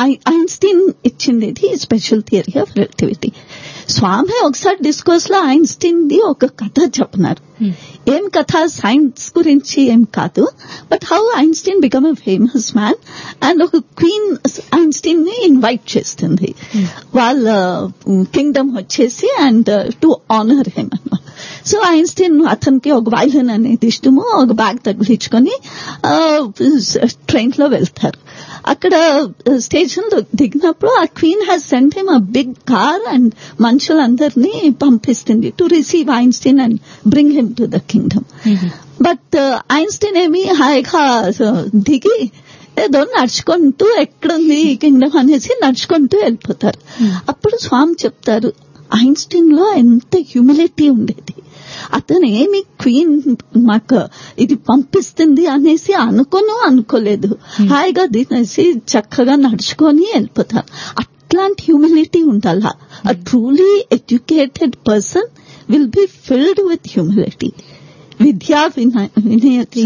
Einstein ఇచ్చింది ఇది special theory of relativity Swami ఒకసారి డిస్కోర్స్ లో ఐన్స్టీన్ ది ఒక కథ చెప్పినారు ఏం కథ సైన్స్ గురించి ఏం కాదు but how Einstein become a famous man and ఒక క్వీన్ ఐన్స్టీన్ ని ఇన్వైట్ చేస్తుంది వాళ్ళ కింగ్డమ్ వచ్చేసి అండ్ టు ఆనర్ హిమ్ అన్నమాట సో ఐన్స్టీన్ అతనికి ఒక వైలన్ అనేది ఇష్టము ఒక బ్యాగ్ తగిలించుకొని ట్రైన్ లో వెళ్తారు అక్కడ స్టేషన్ లో దిగినప్పుడు ఆ queen has sent him a big car and మనుషులందరినీ పంపిస్తుంది to receive Einstein and bring him to the kingdom but Einstein ఏమి హాయిగా దిగి ఏదో నడుచుకుంటూ ఎక్కడుంది ఈ కింగ్డమ్ అనేసి నడుచుకుంటూ వెళ్ళిపోతారు అప్పుడు స్వామి చెప్తారు ఐన్స్టీన్ లో ఎంత హ్యూమిలిటీ ఉండేది అతను ఏమి క్వీన్ మాకు ఇది పంపిస్తుంది అనేసి అనుకోను అనుకోలేదు హాయిగా తినేసి చక్కగా నడుచుకొని వెళ్ళిపోతారు అట్లాంటి హ్యూమిలిటీ ఉండాలా a truly educated person will be filled with humility విద్యా వినయతి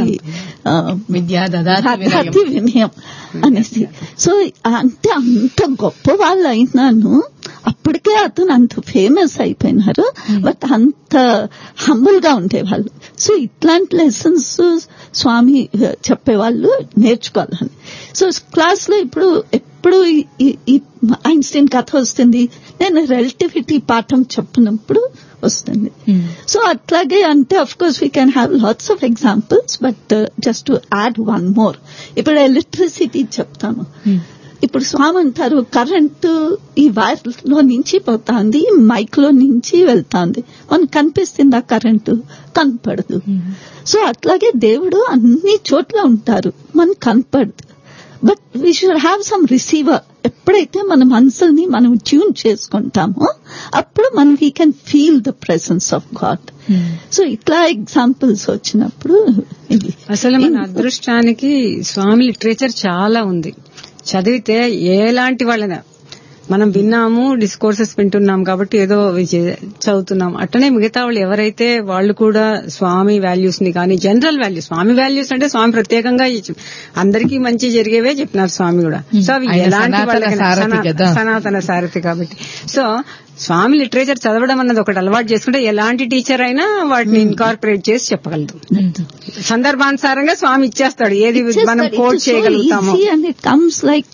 విద్యా దదాతి దదాతి వినయం అనేసి సో అంటే అంత గొప్ప వాళ్ళు అయినాను అప్పటికే అతను అంత ఫేమస్ అయిపోయినారు బట్ అంత హంబుల్ గా ఉండేవాళ్ళు సో ఇట్లాంటి లెసన్స్ స్వామి చెప్పేవాళ్ళు నేర్చుకోవాలని సో క్లాస్ లో ఇప్పుడు ఎప్పుడు ఈ ఐన్స్టీన్ కథ వస్తుంది నేను రిలేటివిటీ పాఠం చెప్పినప్పుడు వస్తుంది సో అట్లాగే అంటే of course we can have lots of examples but just to add one more ఇప్పుడు ఎలక్ట్రిసిటీ చెప్తాను ఇప్పుడు స్వామి అంటారు కరెంటు ఈ వైర్ లో నుంచి పోతాంది మైక్ లో నుంచి వెళ్తాంది మనకు కనిపిస్తుంది ఆ కరెంటు కనపడదు సో అట్లాగే దేవుడు అన్ని చోట్ల ఉంటారు మనకు కనపడదు but we should have some receiver ఎప్పుడైతే మన మనసుల్ని మనం ట్యూన్ చేసుకుంటామో అప్పుడు మనం we can feel the presence of god so ఇట్లా ఎగ్జాంపుల్స్ వచ్చినప్పుడు ఇది అసలు మన అదృష్టానికి స్వామి లిటరేచర్ చాలా ఉంది చదివితే ఎలాంటి వాళ్ళైనా మనం విన్నాము డిస్కోర్సెస్ వింటున్నాం కాబట్టి ఏదో చదువుతున్నాం అట్టనే మిగతా వాళ్ళు ఎవరైతే వాళ్ళు కూడా స్వామి వాల్యూస్ ని కానీ జనరల్ వాల్యూస్ స్వామి వాల్యూస్ అంటే స్వామి ప్రత్యేకంగా అందరికీ మంచి జరిగేవే చెప్పినారు స్వామి కూడా సో అవి ఎలాంటి వాళ్ళకి సనాతన సారథి కాబట్టి సో స్వామి లిటరేచర్ చదవడం అన్నది ఒకటి అలవాటు చేసుకుంటే ఎలాంటి టీచర్ అయినా వాటిని ఇన్కార్పొరేట్ చేసి చెప్పగలదు సందర్భానుసారంగా స్వామి ఇచ్చేస్తాడు ఏది మనం కోట్ చేయగలుగుతాము కమ్స్ లైక్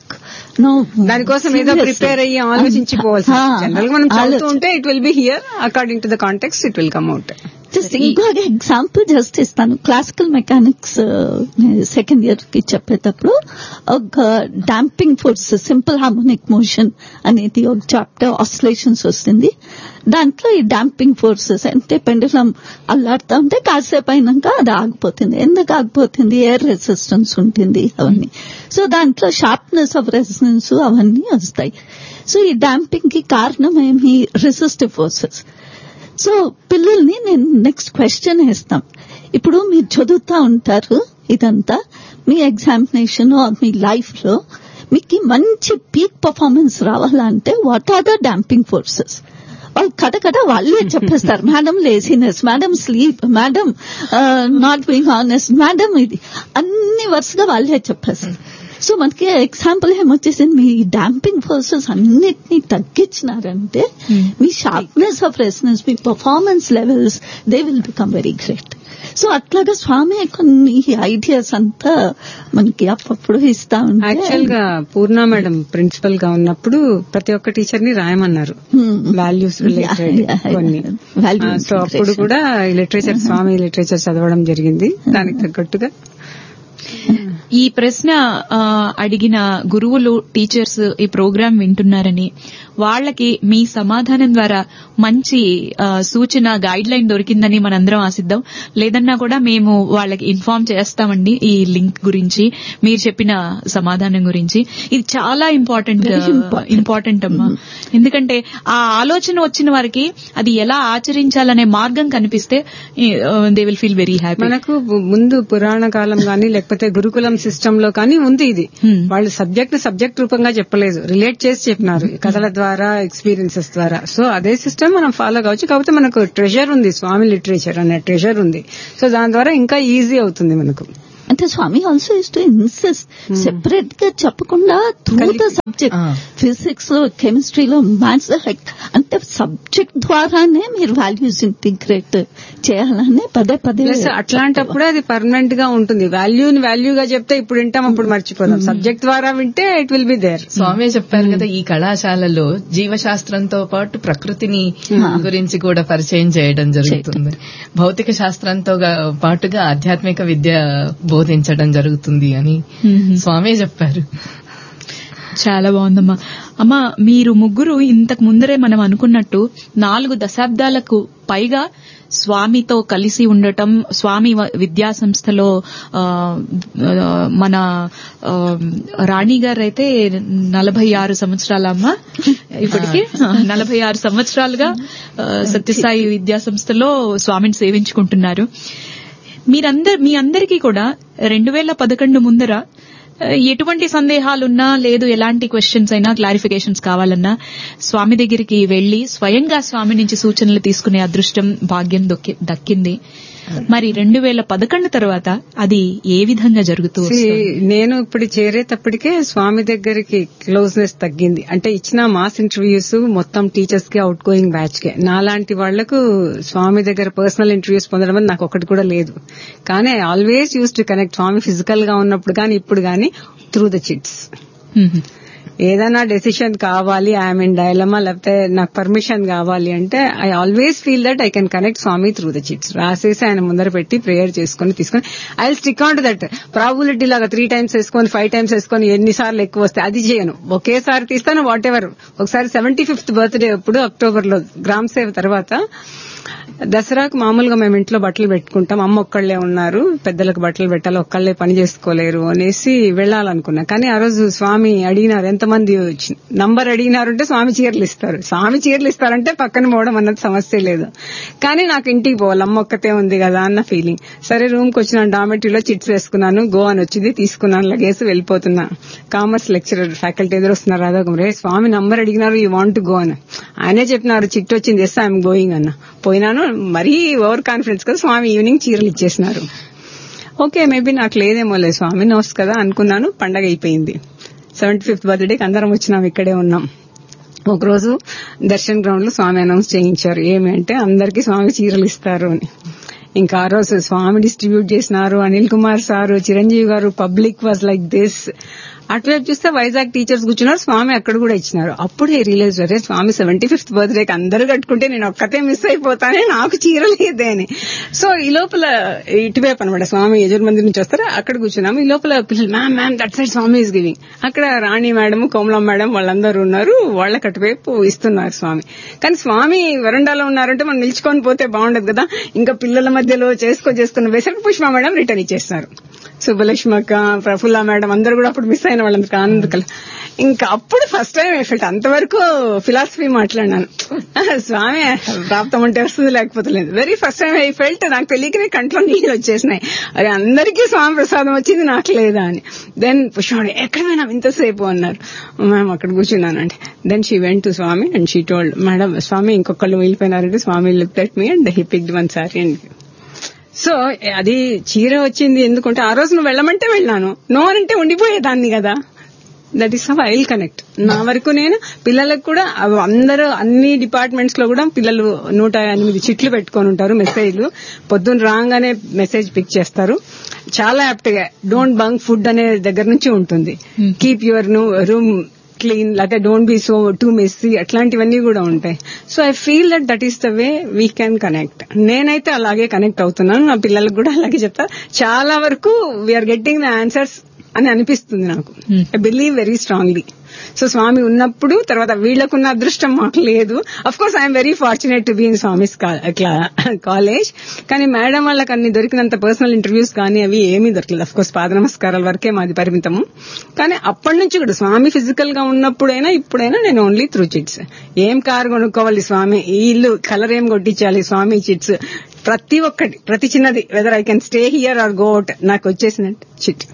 దానికోసం ఏదో ప్రిపేర్ అయ్యి ఆలోచించిపోవాల్సి జనరల్ గా మనం చదువుతూ ఉంటే it will be here according to the context it will come out just ఇంకొక ఎగ్జాంపుల్ జస్ట్ ఇస్తాను క్లాసికల్ మెకానిక్స్ సెకండ్ ఇయర్ కి చెప్పేటప్పుడు ఒక damping force simple harmonic motion అనేది ఒక చాప్టర్ ఆసిలేషన్స్ వస్తుంది దాంట్లో ఈ డాంపింగ్ ఫోర్సెస్ అంటే పెండులం అల్లాడుతూ ఉంటే కాసేపు అయినాక అది ఆగిపోతుంది ఎందుకు ఆగిపోతుంది ఎయిర్ రెసిస్టెన్స్ ఉంటుంది అవన్నీ సో దాంట్లో షార్ప్నెస్ ఆఫ్ రెసిస్టెన్స్ అవన్నీ వస్తాయి సో ఈ డాంపింగ్ కి కారణం ఏమి రెసిస్టివ్ ఫోర్సెస్ సో పిల్లల్ని నేను నెక్స్ట్ క్వశ్చన్ వేస్తాం ఇప్పుడు మీరు చదువుతా ఉంటారు ఇదంతా మీ ఎగ్జామినేషన్ మీ లైఫ్ లో మీకు మంచి పీక్ పర్ఫార్మెన్స్ రావాలంటే what are the damping forces వాళ్ళు కథ కథ వాళ్ళే చెప్పేస్తారు madam laziness madam sleep madam not being honest madam ఇది అన్ని వరుసగా వాళ్ళే చెప్పేస్తారు సో మనకి ఎగ్జాంపుల్ ఏమొచ్చేసింది మీ డాంపింగ్ ఫోర్సెస్ అన్నిటినీ తగ్గించినారంటే మీ షార్ప్నెస్ ఆఫ్ రెసినెస్ మీ performance levels they will become very great so అట్లాగా స్వామి కొన్ని ఐడియాస్ అంతా మనకి అప్పుడప్పుడు ఇస్తా యాక్చువల్ గా పూర్ణ మేడం ప్రిన్సిపల్ గా ఉన్నప్పుడు ప్రతి ఒక్క టీచర్ ని రాయమన్నారు వాల్యూస్ రిలేటెడ్ కొన్ని సో అప్పుడు కూడా లిటరేచర్ స్వామి లిటరేచర్ చదవడం జరిగింది దానికి తగ్గట్టుగా ఈ ప్రశ్న అడిగిన గురువులు టీచర్స్ ఈ ప్రోగ్రాం వింటున్నారని వాళ్ళకి మీ సమాధానం ద్వారా మంచి సూచన గైడ్ లైన్ దొరికిందని మనందరం ఆశిద్దాం లేదన్నా కూడా మేము వాళ్ళకి ఇన్ఫార్మ్ చేస్తామండి ఈ లింక్ గురించి మీరు చెప్పిన సమాధానం గురించి ఇది చాలా ఇంపార్టెంట్ ఇంపార్టెంట్ అమ్మా ఎందుకంటే ఆ ఆలోచన వచ్చిన వారికి అది ఎలా ఆచరించాలనే మార్గం కనిపిస్తే they will feel very happy మనకు ముందు పురాణ కాలం గానీ లేకపోతే గురుకులం సిస్టమ్ లో కానీ ఉంది ఇది వాళ్ళు సబ్జెక్ట్ సబ్జెక్ట్ రూపంగా చెప్పలేదు రిలేట్ చేసి చెప్పినారు కథల ద్వారా ఎక్స్పీరియన్సెస్ ద్వారా సో అదే సిస్టమ్ మనం ఫాలో కావచ్చు కాకపోతే మనకు ట్రెజర్ ఉంది స్వామి లిటరేచర్ అనే ట్రెజర్ ఉంది సో దాని ద్వారా ఇంకా ఈజీ అవుతుంది మనకు అంటే Swami also is to insist separate గా చెప్పకుండా through the subject Ah. Physics లో కెమిస్ట్రీలో మ్యాథ్స్ అంటే సబ్జెక్ట్ ద్వారానే మీరు వాల్యూస్ ఇంటిగ్రేట్ చేయాలని పదే పదే ప్లస్ అట్లాంటప్పుడు అది పర్మనెంట్ గా ఉంటుంది వాల్యూని వాల్యూగా చెప్తే ఇప్పుడు వింటాం అప్పుడు మర్చిపోదాం సబ్జెక్ట్ ద్వారా వింటే it will be there Swami చెప్పారు కదా ఈ కళాశాలలో జీవశాస్త్రంతో పాటు ప్రకృతిని గురించి కూడా పరిచయం చేయడం జరుగుతుంది భౌతిక శాస్త్రంతో గా- పాటుగా ఆధ్యాత్మిక విద్య బోధించడం జరుగుతుంది అని స్వామి చెప్పారు చాలా బాగుందమ్మా అమ్మా మీరు ముగ్గురు ఇంతకు ముందరే మనం అనుకున్నట్టు నాలుగు దశాబ్దాలకు పైగా స్వామితో కలిసి ఉండటం స్వామి వ- విద్యా సంస్థలో ఆ, ఆ, మన ఆ, రాణి గారు అయితే నలభై ఆరు సంవత్సరాల అమ్మ ఇప్పటికి నలభై ఆరు సంవత్సరాలుగా ఆ, సత్యసాయి విద్యా సంస్థలో స్వామిని సేవించుకుంటున్నారు మీరందరు మీ అందరికీ కూడా రెండు వేల పదకొండు ముందర ఆ, ఎటువంటి సందేహాలున్నా లేదు ఎలాంటి క్వశ్చన్స్ అయినా క్లారిఫికేషన్స్ కావాలన్నా స్వామి దగ్గరికి వెళ్లి స్వయంగా స్వామి నుంచి సూచనలు తీసుకునే అదృష్టం భాగ్యం దొక్కి- దక్కింది మరి రెండు వేల పదకొండు తర్వాత అది ఏ విధంగా జరుగుతూ See, వస్తుంది? నేను ఇప్పుడు చేరేటప్పటికే స్వామి దగ్గరికి క్లోజ్నెస్ తగ్గింది అంటే ఇచ్చిన మాస్ ఇంటర్వ్యూస్ మొత్తం టీచర్స్ కి అవుట్ గోయింగ్ బ్యాచ్ కే నాలాంటి వాళ్లకు స్వామి దగ్గర పర్సనల్ ఇంటర్వ్యూస్ పొందడం అనేది నాకు ఒకటి కూడా లేదు కానీ always use to connect Swami physical గా ఉన్నప్పుడు కానీ ఇప్పుడు కానీ త్రూ ద చిట్స్ మ్మ్. ఏదైనా డెసిషన్ కావాలి ఐఎమ్ ఇన్ డైలమా లేకపోతే నాకు పర్మిషన్ కావాలి అంటే I always feel that I can connect Swami through the chits రాసేసి ఆయన ముందర పెట్టి ప్రేయర్ చేసుకుని తీసుకుని I stick on to that probability లాగా త్రీ టైమ్స్ వేసుకొని ఫైవ్ టైమ్స్ వేసుకొని ఎన్నిసార్లు ఎక్కువ వస్తే అది చేయను ఒకేసారి తీస్తాను వాట్ ఎవర్ ఒకసారి సెవెంటీ ఫిఫ్త్ బర్త్డే అప్పుడు అక్టోబర్ లో గ్రామ్ సేవ్ తర్వాత దసరాకు మామూలుగా మేము ఇంట్లో బట్టలు పెట్టుకుంటాం అమ్మ ఒక్కళ్లే ఉన్నారు పెద్దలకు బట్టలు పెట్టాలి ఒక్కళ్లే పని చేసుకోలేరు అనేసి వెళ్ళాలనుకున్నా కానీ ఆ రోజు స్వామి అడిగినారు ఎంతమంది వచ్చి- నంబర్ అడిగినారు అంటే స్వామి చీరలు ఇస్తారు స్వామి చీరలు ఇస్తారంటే పక్కన పోవడం అన్నది సమస్య లేదు కానీ నాకు ఇంటికి పోవాలి అమ్మ ఒక్కతే ఉంది కదా అన్న ఫీలింగ్ సరే రూమ్ కి వచ్చిన డామెటరీలో చిట్స్ వేసుకున్నాను గో అని వచ్చింది తీసుకున్నాను లగేసి వెళ్ళిపోతున్నా కామర్స్ లెక్చరర్ ఫ్యాకల్టీ ఎదురు వస్తున్నారు రాధా రే స్వామి నంబర్ అడిగినారు యూ వాంట్ గో అని ఆయనే చెప్పినారు చిట్ వచ్చింది ఎస్ ఐఎమ్ గోయింగ్ అన్న పోయినాను మరీ ఓవర్ కాన్ఫిడెన్స్ కదా స్వామి ఈవినింగ్ చీరలు ఇచ్చేసినారు ఓకే మేబీ నాకు లేదేమో లేదు స్వామి నోట్స్ కదా అనుకున్నాను పండగ అయిపోయింది సెవెంటీ ఫిఫ్త్ బర్త్డేకి అందరం వచ్చినాం ఇక్కడే ఉన్నాం ఒకరోజు దర్శన్ గ్రౌండ్ లో స్వామి అనౌన్స్ చేయించారు ఏమి అంటే అందరికి స్వామి చీరలు ఇస్తారు అని ఇంకా ఆ రోజు స్వామి డిస్ట్రిబ్యూట్ చేసినారు అనిల్ కుమార్ సారు చిరంజీవి గారు పబ్లిక్ వాజ్ లైక్ దిస్ అటువైపు చూస్తే వైజాగ్ టీచర్స్ కూర్చున్నారు స్వామి అక్కడ కూడా ఇచ్చినారు అప్పుడే రియలైజ్ అరే స్వామి సెవెంటీ ఫిఫ్త్ బర్త్డేకి అందరూ కట్టుకుంటే నేను ఒక్కతే మిస్ అయిపోతానే నాకు చీర లేదే అని సో ఈ లోపల ఇటువైపు అనమాట స్వామి యజుర్మంది నుంచి వస్తారు అక్కడ కూర్చున్నాము ఈ లోపల పిల్లలు ma'am ma'am that side Swami is giving అక్కడ రాణి మేడం కోమలం మేడం వాళ్ళందరూ ఉన్నారు వాళ్ళకి అటువైపు ఇస్తున్నారు స్వామి కానీ స్వామి వరండాలో ఉన్నారంటే మనం నిల్చుకొని పోతే బాగుండదు కదా ఇంకా పిల్లల మధ్యలో చేసుకో చేసుకున్న వేసరికి పుష్ప మేడం రిటర్న్ ఇచ్చేస్తారు సుబ్బలక్ష్మి అక్క ప్రఫుల్ల మేడం అందరూ కూడా అప్పుడు మిస్ అయిన వాళ్ళందరికీ ఆనంద కల ఇంకా అప్పుడు ఫస్ట్ టైం ఎఫెక్ట్ అంతవరకు ఫిలాసఫీ మాట్లాడినాను స్వామి ప్రాప్తం అంటే వస్తుంది లేకపోతే లేదు very first time I felt నాకు తెలియకనే కంట్లో నీళ్ళు వచ్చేసినాయి అరే అందరికీ స్వామి ప్రసాదం వచ్చింది నాకు లేదా అని దెన్ పుష్ప ఎక్కడ పోయినా ఇంతసేపు అన్నారు మ్యామ్ అక్కడ కూర్చున్నానండి then she went to Swami and she told madam Swami ఇంకొకళ్ళు వెళ్ళిపోయినారంటే Swami look that me and he picked one sari and so అది చీర వచ్చింది ఎందుకంటే ఆ రోజు నువ్వు వెళ్ళమంటే వెళ్ళాను నో అంటే ఉండిపోయేదాన్ని కదా that is how I will connect నా వరకు నేను పిల్లలకు కూడా అవి అందరూ అన్ని డిపార్ట్మెంట్స్ లో కూడా పిల్లలు నూట ఎనిమిది చిట్లు పెట్టుకొని ఉంటారు మెసేజ్లు పొద్దున్న రాగానే మెసేజ్ పిక్ చేస్తారు చాలా యాప్ట్ గా డోంట్ బంక్ ఫుడ్ అనే దగ్గర నుంచి ఉంటుంది కీప్ యువర్ రూమ్ క్లీన్ లేకపోతే don't be so too messy అట్లాంటివన్నీ కూడా ఉంటాయి so I feel that that is the way we can connect నేనైతే అలాగే కనెక్ట్ అవుతున్నాను నా పిల్లలకు కూడా అలాగే చెప్తా చాలా వరకు వీఆర్ గెట్టింగ్ ద ఆన్సర్స్ అని అనిపిస్తుంది నాకు I believe very strongly so Swami ఉన్నప్పుడు తర్వాత వీళ్లకున్న అదృష్టం మాకు లేదు of course I'm very fortunate to be in Swami's college కానీ మేడం వాళ్ళకి అన్ని దొరికినంత పర్సనల్ ఇంటర్వ్యూస్ కానీ అవి ఏమీ దొరకలేదు అఫ్ కోర్స్ పాద నమస్కారాల వరకే మాది పరిమితము కానీ అప్పటి నుంచి కూడా స్వామి ఫిజికల్ గా ఉన్నప్పుడైనా ఇప్పుడైనా నేను ఓన్లీ త్రూ చిట్స్ ఏం కారు కొనుక్కోవాలి స్వామి ఈ ఇల్లు కలర్ ఏం కొట్టించాలి స్వామి చిట్స్ ప్రతి ఒక్కటి ప్రతి చిన్నది whether I can stay here or go out నాకు వచ్చేసినట్టు chit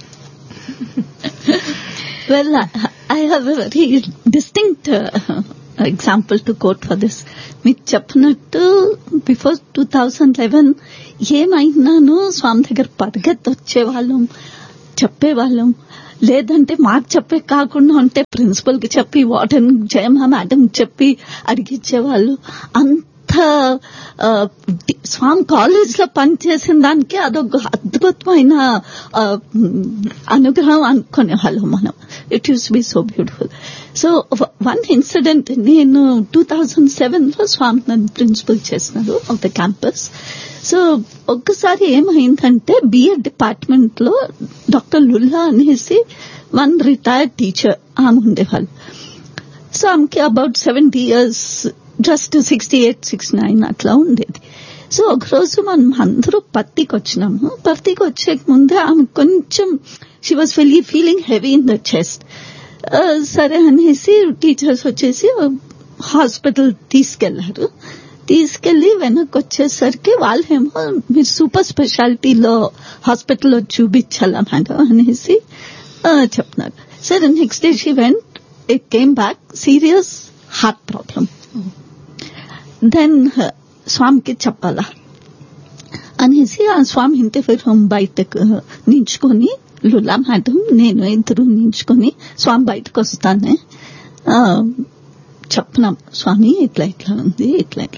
Well, I, I have a very distinct uh, example to quote for this మీకు చెప్పినట్టు బిఫోర్ టూ థౌజండ్ లెవెన్ ఏమైనాను స్వామి దగ్గర పరిగెత్తి వచ్చేవాళ్ళం చెప్పేవాళ్ళం లేదంటే మాకు చెప్పే కాకుండా ఉంటే ప్రిన్సిపల్ కి చెప్పి వార్డెన్ జయమా మేడం చెప్పి అడిగిచ్చేవాళ్ళు అంత ఆ, డి- స్వామి కాలేజ్ లో పనిచేసిన దానికి అదొక అద్భుతమైన ఆ, అనుగ్రహం అనుకునే వాళ్ళం మనం it use be so beautiful so one incident నేను టూ థౌజండ్ సెవెన్ లో స్వామి నన్ను ప్రిన్సిపల్ చేసినారు ఆఫ్ ద క్యాంపస్ సో ఒక్కసారి ఏమైందంటే బిఎడ్ డిపార్ట్మెంట్ లో డాక్టర్ లుల్లా అనేసి వన్ రిటైర్డ్ టీచర్ ఆమె ఉండేవాళ్ళు సో ఆమెకి about seventy years just sixty eight six nine అట్లా ఉండేది సో ఒకరోజు మనం అందరూ పత్తికి వచ్చినాము పత్తికి వచ్చే ముందే ఆమె కొంచెం షీ వాజ్ ఫెలీ feeling heavy in the chest సరే అనేసి టీచర్స్ వచ్చేసి హాస్పిటల్ తీసుకెళ్లారు తీసుకెళ్లి వెనక్కి వచ్చేసరికి వాళ్ళేమో మీరు సూపర్ స్పెషాలిటీలో హాస్పిటల్లో చూపించాలా మేడం అనేసి ఆ, చెప్తున్నారు సరే next day she went it came back serious heart problem then స్వామికి చెప్పాలా అనేసి ఆ స్వామి ఇంటి రూమ్ బయటకు నించుకొని లులా మేడం నేను ఇద్దరు నించుకొని స్వామి బయటకు వస్తానే ఆ, చెప్పినాం స్వామి ఇట్లా ఇట్లా ఉంది ఇట్లా ఇట్లా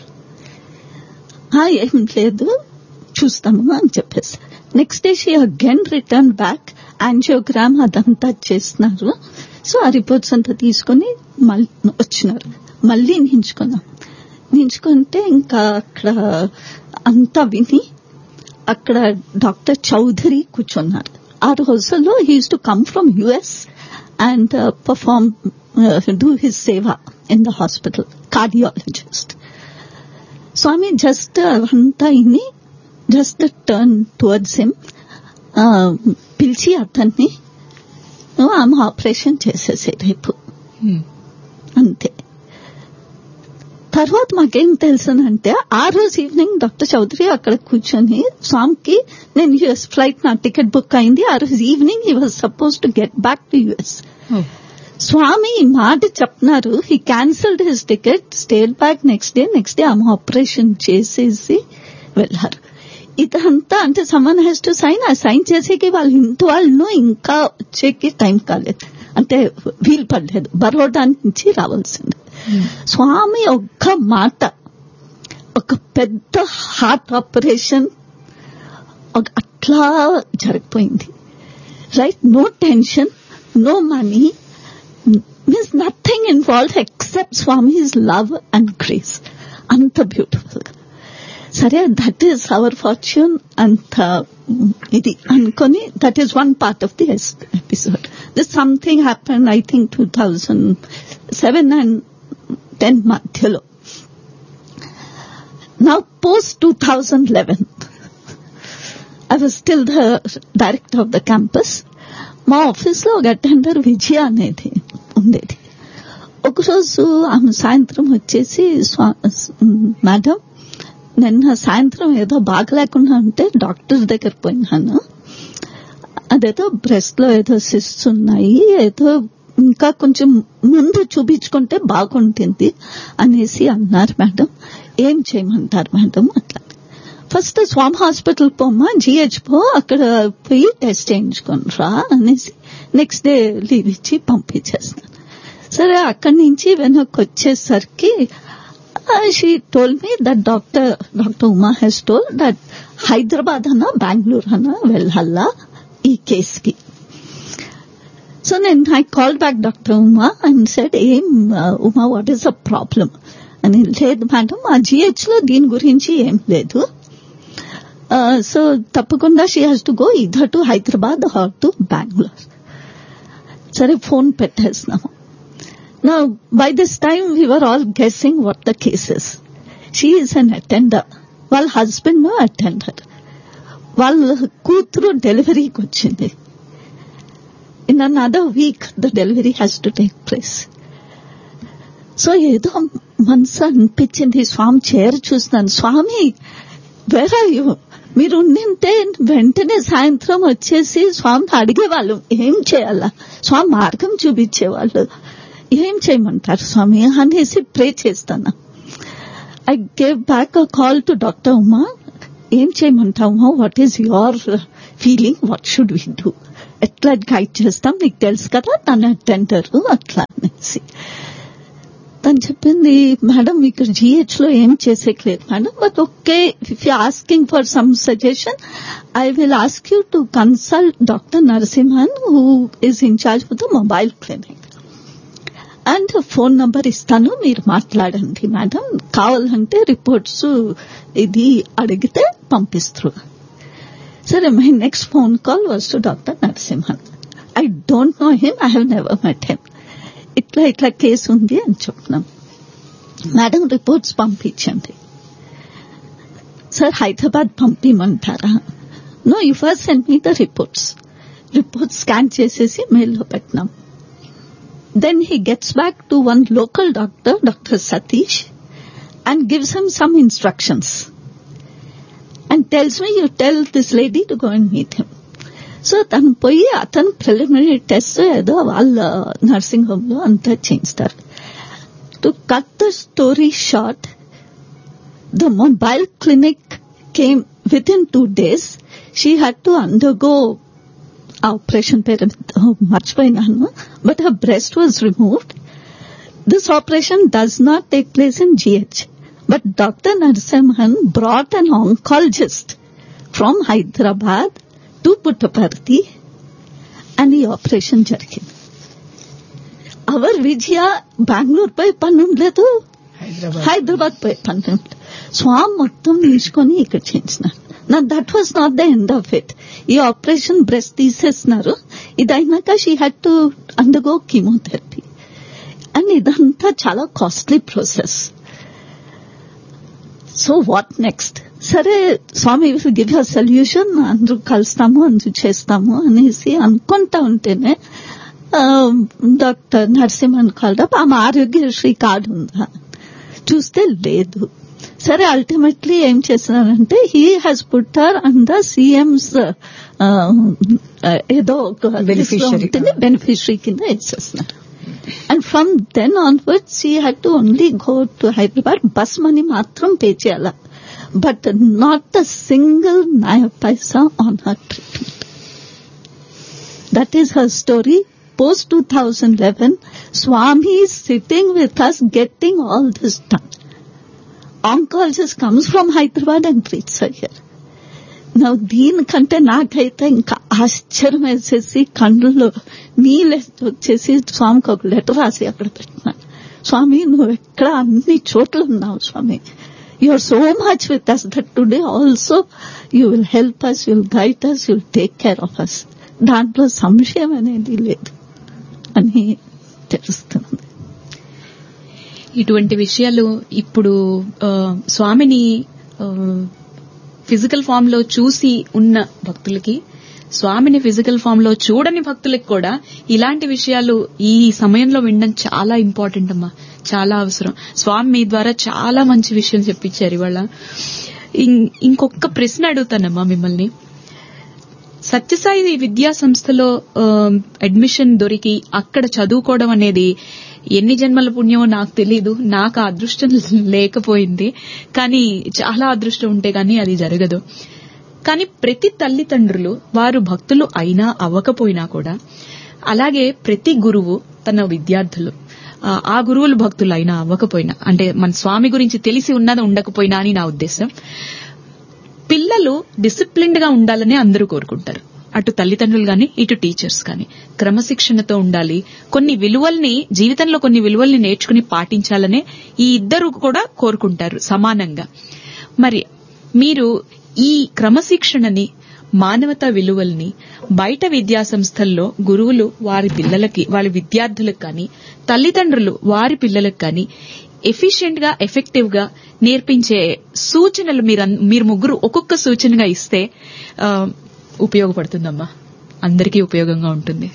"ఆ, ఏం లేదు చూస్తాము అని చెప్పేసి next day she again return back angiogram అదంతా చేస్తున్నారు సో ఆ రిపోర్ట్స్ అంతా తీసుకొని మళ్ళీ వచ్చినారు మళ్ళీ నించుకున్నాం నించుకుంటే ఇంకా అక్కడ అంతా విని అక్కడ డాక్టర్ చౌదరి కూర్చున్నారు ఆ రోజుల్లో he's to come from US and perform do his seva in the hospital cardiologist Swami just అవంతా ఇన్ని జస్ట్ టర్న్ టువర్డ్స్ హిమ్ పిలిచి అతన్ని "నువ్వు ఆమె ఆపరేషన్ చేసేసే రేపు అంతే తర్వాత మాకేం తెలుసునంటే ఆ రోజు ఈవినింగ్ డాక్టర్ చౌదరి అక్కడ కూర్చొని స్వామికి నేను యుఎస్ ఫ్లైట్ నా టికెట్ బుక్ అయింది ఆ రోజు evening he was suppose to get back to US Swami ఈ మాట చెప్తున్నారు he cancelled his ticket stayed back next day next day ఆమె ఆపరేషన్ చేసేసి వెళ్ళారు ఇదంతా అంటే సమ్మన్ హ్యాస్ టు సైన్ ఆ సైన్ చేసేకి వాళ్ళ ఇంటి వాళ్ళు ఇంకా వచ్చేకి టైం కాలేదు అంటే వీలు పడలేదు బరోడా నుంచి రావాల్సింది స్వామి ఒక్క మాట ఒక పెద్ద హార్ట్ ఆపరేషన్ ఒక- అట్లా జరిగిపోయింది right no tension no money means nothing involve except Swami's love and grace అంత బ్యూటిఫుల్ గా సరే దట్ ఈస్ అవర్ ఫార్చ్యూన్ అంత ఇది అనుకొని that is one part of the episode this something happen I think two thousand seven and ten మధ్యలో నా post two thousand eleven I was still the director of the campus మా office లో ఒక attender విజయ అనేది ఉండేది ఒకరోజు ఆమె సాయంత్రం వచ్చేసి స్వా- మేడం నిన్న సాయంత్రం ఏదో బాగలేకుండా ఉంటే డాక్టర్ దగ్గర పోయినాను అదేదో బ్రెస్ట్ లో ఏదో సిస్ట్స్ ఉన్నాయి ఏదో ఇంకా కొంచెం ముందు చూపించుకుంటే బాగుంటుంది అనేసి అన్నారు మేడం ఏం చేయమంటారు మేడం అట్లా ఫస్ట్ స్వామి హాస్పిటల్ పోమ్మా జిహెచ్ పో అక్కడ పోయి టెస్ట్ చేయించుకొని రా అనేసి నెక్స్ట్ డే లీవ్ ఇచ్చి పంపించేస్తాను సరే అక్కడి నుంచి వెనక్కి వచ్చేసరికి she told me that doctor doctor Uma he's told that Hyderabad అన్నా బెంగళూరు అన్నా వెళ్ళాలా ఈ కేసుకి సో నేను I call back doctor Uma and said ఏం Uma what is the problem అని లేదు మేడం ఆ జిహెచ్ లో దీని గురించి ఏం లేదు సో తప్పకుండా she has to go either to Hyderabad or to Bengaluru సరే ఫోన్ పెట్టేస్తున్నాము Now, by this time, we were all guessing what the case is. She is an attender. వాళ్ళ హస్బెండ్ అటెండర్ వాళ్ళ కూతురు డెలివరీకి వచ్చింది in another week the delivery has to take place so ఏదో మనసు అనిపించింది స్వామి చేర చూస్తున్నాను స్వామి వేర్ ఆర్ యూ మీరు ఉండింటే వెంటనే సాయంత్రం వచ్చేసి స్వామిని అడిగేవాళ్ళు ఏం చేయాలా స్వామి మార్గం చూపించేవాళ్ళు ఏం చేయమంటారు స్వామి అనేసి ప్రే చేస్తాను I gave back a call to doctor Uma ఏం చేయమంటావు what is your feeling what should we do ఎట్లా గైడ్ చేస్తాం నీకు తెలుసు కదా తన టెండర్ అట్లా అనేసి తను చెప్పింది మేడం ఇక్కడ జిహెచ్ లో ఏం చేసేయట్లేదు madam but okay if you asking for some suggestion I will ask you to consult doctor Narasimhan who is in-charge of the mobile clinic and phone number ఇస్తాను మీరు మాట్లాడండి మేడం కావాలంటే రిపోర్ట్స్ ఇది అడిగితే పంపిస్తారు సరే my next phone call was to doctor Narasimhan I don't know him I have never met him ఇట్లా ఇట్లా కేసు ఉంది అని చెప్తున్నాం మేడం రిపోర్ట్స్ పంపించండి సార్ హైదరాబాద్ పంపిమంటారా no you first send me the reports reports scan చేసేసి మెయిల్లో పెట్టినాం then he gets back to one local doctor doctor Satish and gives him some instructions and tells me you tell this lady to go and meet him so తను పోయి అతను preliminary test ఏదో వాళ్ళ nursing home లో అంతా చేయిస్తారు to cut the story short the mobile clinic came within two days she had to undergo operation పేరు మర్చిపోయినాను but her breast was removed this operation does not take place in GH but doctor Narasimhan brought an oncologist from Hyderabad to Puttaparthi and ఈ operation జరిగింది our Vijaya Bengaluru పై పని ఉండలేదు హైదరాబాద్ హైదరాబాద్ పై పని ఉండలేదు స్వామి మొత్తం తీసుకొని ఇక్కడ చేయించినారు నా that was not the end of it ఈ ఆపరేషన్ బ్రెస్ట్ తీసేస్తున్నారు ఇది అయినాక she had to undergo chemotherapy and ఇదంతా చాలా costly process so what next సరే Swami will give a solution అందరూ కలుస్తాము అందరూ చేస్తాము అనేసి అనుకుంటా ఉంటేనే ఆ, డాక్టర్ నరసింహన్ కాల్డప్ ఆమె ఆరోగ్యశ్రీ కార్డు ఉందా చూస్తే లేదు సరే అల్టిమేట్లీ ఏం చేస్తున్నారంటే he has put her and the CMs ఏదో ఒక Beneficiary. బెనిఫిషరీ కింద వేసేస్తున్నారు and from then onwards she had to only go to Hyderabad bus money మాత్రం పే చేయాల but not a single naya paisa on her treatment That is her story. Post 2011, Swami is sitting with us getting all this done. Oncologist comes from Hyderabad and treats her here. Now, దీనికంటే నాకైతే ఇంకా ఆశ్చర్యం వేసేసి కళ్ళలో నీళ్ళు వచ్చేసి స్వామికి ఒక లెటర్ రాసి అక్కడ పెట్టినాను స్వామి నువ్వు ఎక్కడ అన్ని చోట్ల ఉన్నావు Swami you are so much with us that today also you will help us you will guide us you will take care of us దాంట్లో సంశయం అనేది లేదు అని తెలుస్తుంది ఇటువంటి విషయాలు ఇప్పుడు ఆ, స్వామిని ఫిజికల్ ఫామ్ లో చూసి ఉన్న భక్తులకి స్వామిని ఫిజికల్ ఫామ్ లో చూడని భక్తులకి కూడా ఇలాంటి విషయాలు ఈ సమయంలో వినడం చాలా ఇంపార్టెంట్ అమ్మా చాలా అవసరం స్వామి మీ ద్వారా చాలా మంచి విషయం చెప్పించారు ఇవాళ ఇం- ఇంకొక ప్రశ్న అడుగుతానమ్మా మిమ్మల్ని సత్యసాయి విద్యా సంస్థలో ఆ, అడ్మిషన్ దొరికి అక్కడ చదువుకోవడం అనేది ఎన్ని జన్మల పుణ్యమో నాకు తెలీదు నాకు ఆ అదృష్టం లేకపోయింది కానీ చాలా అదృష్టం ఉంటే కానీ అది జరగదు కానీ ప్రతి తల్లిదండ్రులు వారు భక్తులు అయినా అవ్వకపోయినా కూడా అలాగే ప్రతి గురువు తన విద్యార్థులు ఆ, ఆ గురువులు భక్తులు అయినా అవ్వకపోయినా అంటే మన స్వామి గురించి తెలిసి ఉన్నది ఉండకపోయినా అని నా ఉద్దేశం పిల్లలు డిసిప్లిన్డ్ గా ఉండాలని అందరూ కోరుకుంటారు అటు తల్లిదండ్రులు గాని ఇటు టీచర్స్ గాని క్రమశిక్షణతో ఉండాలి కొన్ని విలువల్ని జీవితంలో కొన్ని విలువల్ని నేర్చుకుని పాటించాలనే ఈ ఇద్దరు కూడా కోరుకుంటారు సమానంగా మరి మీరు ఈ క్రమశిక్షణని మానవతా విలువల్ని బయట విద్యా సంస్థల్లో గురువులు వారి పిల్లలకి వారి విద్యార్థులకు కానీ తల్లిదండ్రులు వారి పిల్లలకు కానీ ఎఫిషియెంట్ గా ఎఫెక్టివ్ గా నేర్పించే సూచనలు మీరు మీరు ముగ్గురు ఒక్కొక్క సూచనగా ఇస్తే ఆ, ఉపయోగపడుతుందమ్మా అందరికీ ఉపయోగంగా ఉంటుంది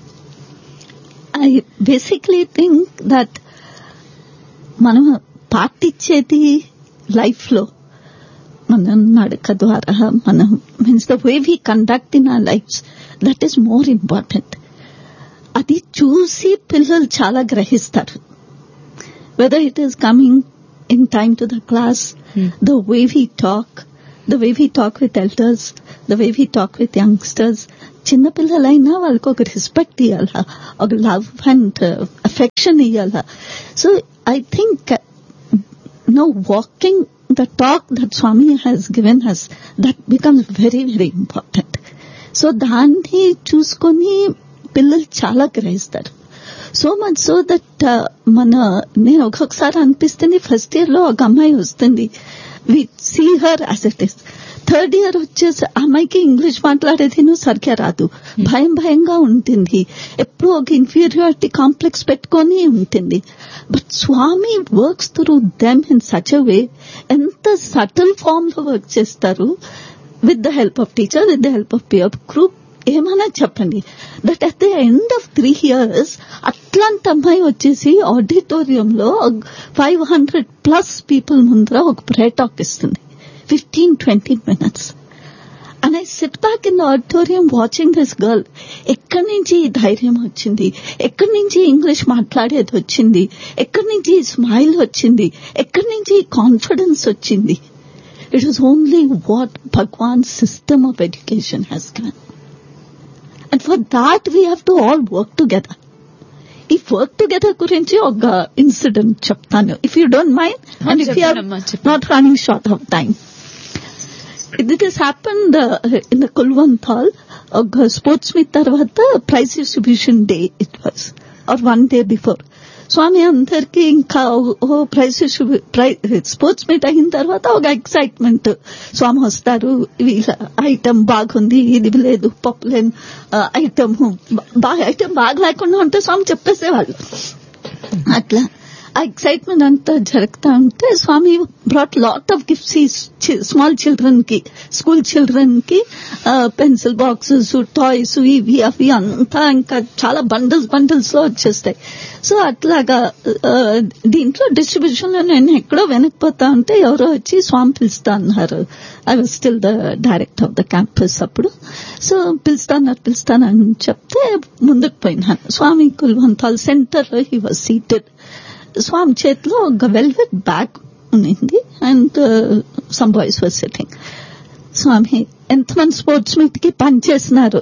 ఐ బేసిక్లీ థింక్ దట్ మనం పాటించేది లైఫ్ లో మన నడక ద్వారా మనం means the way we conduct in our lives that is more important అది చూసి పిల్లలు చాలా గ్రహిస్తారు whether it is coming in time to the class the way we talk the way we talk with elders the way we talk with youngsters చిన్నపిల్లలైనా వాళ్ళకి ఒక respect ఇవ్వాలా ఒక లవ్ అండ్ అఫెక్షన్ ఇవ్వాలా so I think no walking the talk that Swami has given us, that becomes very, very important. So దాన్ని చూసుకొని పిల్లలు చాలా గ్రహిస్తారు సో మచ్ సో దట్ మన నేను ఒక్కొక్కసారి అనిపిస్తుంది ఫస్ట్ ఇయర్ లో ఒక అమ్మాయి వస్తుంది we see her as it is third year వచ్చేసి అమ్మాయికి ఇంగ్లీష్ మాట్లాడేది నువ్వు సరిగ్గా రాదు భయం భయంగా ఉంటుంది ఎప్పుడు ఒక ఇన్ఫీరియారిటీ కాంప్లెక్స్ పెట్టుకొని ఉంటుంది but Swami works through them in such a way ఎంత సటిల్ ఫామ్ లో వర్క్ చేస్తారు with the help of teacher with the help of peer group ఏమైనా చెప్పండి that at the end of three years అట్లాంటి అమ్మాయి వచ్చేసి ఆడిటోరియంలో ఫైవ్ హండ్రెడ్ ప్లస్ పీపుల్ ముందర ఒక ప్రే టాక్ ఇస్తుంది fifteen twenty minutes and I sit back in the auditorium watching this girl ఎక్కడి నుంచి ఈ ధైర్యం వచ్చింది ఎక్కడి నుంచి ఇంగ్లీష్ మాట్లాడేది వచ్చింది ఎక్కడి నుంచి ఈ స్మైల్ వచ్చింది ఎక్కడి నుంచి ఈ కాన్ఫిడెన్స్ వచ్చింది it is only what Bhagavan system of education has given and for that we have to all work together ఈ వర్క్ టుగెదర్ గురించి ఒక ఇన్సిడెంట్ చెప్తాను if you don't mind and if you చెప్పండమ్మా, చెప్పండి. Not running short of time it is happened in the Kulwant hall ఒక sports meet తర్వాత prize distribution day it was or one day before Swami అందరికి ఇంకా ఓ praise sports meet అయిన తర్వాత ఒక excitement స్వామి వస్తారు వీళ్ళ ఐటమ్ బాగుంది ఇది లేదు పప్పు లేని ఐటమ్ బాగా ఐటమ్ బాగా లేకుండా ఉంటే స్వామి చెప్పేసేవాళ్ళు అట్లా ఆ ఎక్సైట్మెంట్ అంతా జరుగుతా ఉంటే Swami brought lot of gifts ఈ స్మాల్ చిల్డ్రన్ కి స్కూల్ చిల్డ్రన్ కి పెన్సిల్ బాక్సెస్ టాయ్స్ ఇవి అవి అంతా ఇంకా చాలా బండిల్స్ బండిల్స్ లో వచ్చేస్తాయి సో అట్లాగా ఆ, దీంట్లో డిస్ట్రిబ్యూషన్ లో నేను ఎక్కడో వెనక్కిపోతా ఉంటే ఎవరో వచ్చి స్వామి పిలుస్తా అన్నారు I was still the director of the campus అప్పుడు సో పిలుస్తాన్నారు పిలుస్తానని చెప్తే ముందుకు పోయినాను స్వామి కుల్వంతాల్ సెంటర్ లో హీ వాజ్ సీటెడ్ స్వామి చేతిలో ఒక వెల్వెట్ బ్యాగ్ ఉన్నింది and some boys were sitting Swami ఎంతమంది స్పోర్ట్స్ మీట్ కి పనిచేసినారు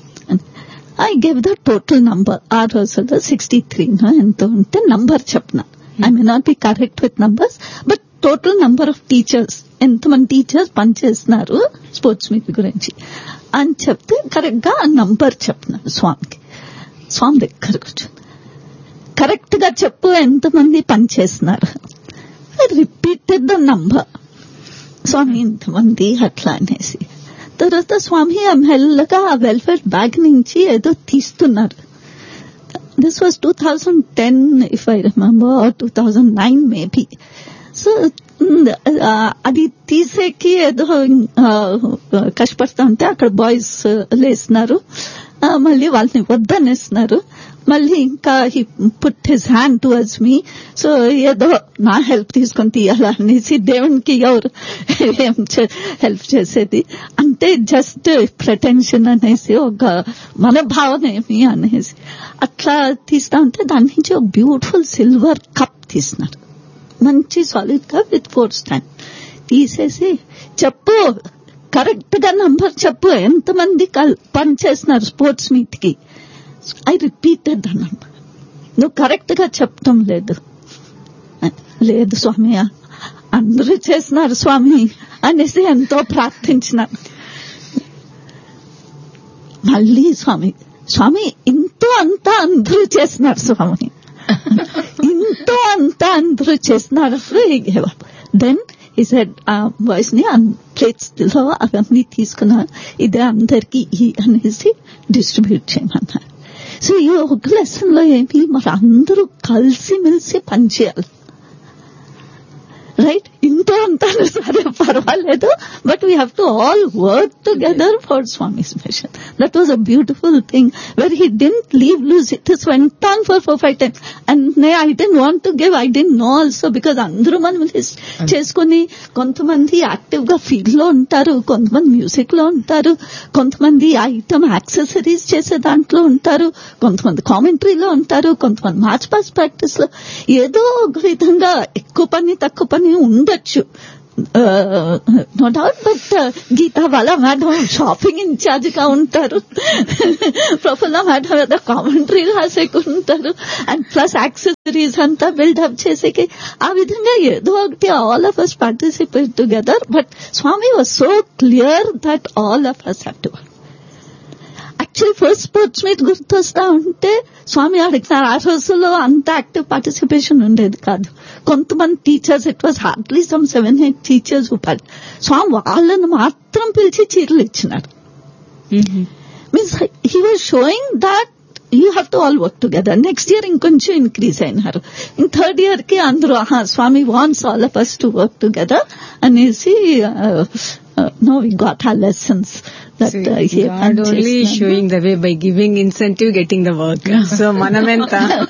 I gave the total number ఆ రోజుల్లో సిక్స్టీ త్రీ ఎంత ఉంటే నంబర్ చెప్పిన I may not be correct with numbers but total number of teachers ఎంతమంది టీచర్స్ పనిచేస్తున్నారు స్పోర్ట్స్ మీట్ గురించి అని చెప్తే కరెక్ట్ గా ఆ నంబర్ చెప్పినారు స్వామికి స్వామి దగ్గర కూర్చొని కరెక్ట్ గా చెప్పు ఎంతమంది పనిచేస్తున్నారు రిపీటెడ్ ద నంబర్ స్వామి ఇంతమంది అట్లా అనేసి తర్వాత స్వామి ఆ మెల్లగా ఆ వెల్ఫేర్ బ్యాగ్ నుంచి ఏదో తీస్తున్నారు this was two thousand ten if I remember two thousand nine maybe so అది తీసేకి ఏదో ఆ, కష్టపడతా ఉంటే అక్కడ బాయ్స్ లేస్తున్నారు ఆ, మళ్ళీ వాళ్ళని వద్దనేస్తున్నారు మళ్ళీ ఇంకా he put his hand towards me so ఏదో నా హెల్ప్ తీసుకొని తీయాలా అనేసి దేవునికి ఎవరు ఏం హెల్ప్ చేసేది అంటే జస్ట్ ప్రెటెన్షన్ అనేసి ఒక మన భావన ఏమి అనేసి అట్లా తీస్తా ఉంటే దాని నుంచి ఒక బ్యూటిఫుల్ సిల్వర్ కప్ తీసినారు మంచి సాలిడ్ గా విత్ ఫోర్ స్టాండ్ తీసేసి చెప్పు కరెక్ట్ గా నంబర్ చెప్పు ఎంతమంది కల్- పని చేస్తున్నారు స్పోర్ట్స్ మీట్ కి ఐ రిపీటెడ్ ద నంబర్ నువ్వు కరెక్ట్ గా చెప్పటం లేదు లేదు స్వామి అందరూ చేస్తున్నారు స్వామి అనేసి ఎంతో ప్రార్థించినాను మళ్ళీ స్వామి స్వామి ఇంతో అంతా అందరూ చేస్తున్నారు స్వామి ఇంతో అంతా అందరూ చేస్తున్నారు దెన్ ఈ సెడ్ ఆ వాయిస్ ని ప్లేట్స్ లో అవన్నీ తీసుకున్నా ఇదే అందరికి ఈ అనేసి డిస్ట్రిబ్యూట్ చేయమన్నారు సో ఈ ఒక లెసన్ లో ఏంటి మరి అందరూ కలిసి మెలిసి పనిచేయాలి రైట్ ఇంటే ఉంటాను సరే పర్వాలేదు but we have to all work together for Swami's mission that was a beautiful thing where he didn't leave loose it is went on for four five times and నే I dent want to give I didn't know also because అందరూ మనం list చేసుకుని కొంతమంది active గా field లో ఉంటారు కొంతమంది music లో ఉంటారు కొంతమంది ఐటమ్ యాక్సెసరీస్ చేసే దాంట్లో ఉంటారు కొంతమంది కామెంటరీలో ఉంటారు కొంతమంది మ్యాచ్ పాస్ ప్రాక్టీస్ లో ఏదో ఒక విధంగా ఎక్కువ పని తక్కువ పని ఉండొచ్చు నో డౌట్ బట్ గీతా వాళ్ళ మేడం షాపింగ్ ఇన్ఛార్జ్ గా ఉంటారు ప్రఫుల్ల మేడం ఏదో కామెంటరీ రాసేకుంటారు అండ్ ప్లస్ యాక్సెసరీస్ అంతా బిల్డప్ చేసేకి ఆ విధంగా ఏదో ఒకటి all of us participate together but Swami was so clear that all of us have to actually first sports meet గుర్తొస్తా ఉంటే స్వామి అడిగినారు ఆ రోజుల్లో అంత యాక్టివ్ పార్టిసిపేషన్ ఉండేది కాదు కొంతమంది teachers it was hardly some seven eight teachers ఉపాధి స్వామి వాళ్ళని మాత్రం పిలిచి చీరలు ఇచ్చినారు means he was showing that you have to all work together next year ఇంకొంచెం ఇంక్రీజ్ అయినారు ఇన్ థర్డ్ ఇయర్ కి అందరూ ఆహా Swami wants all of us to work together అనేసి no we got a lessons that God only showing the way by giving incentive, getting the work. So మనమెంత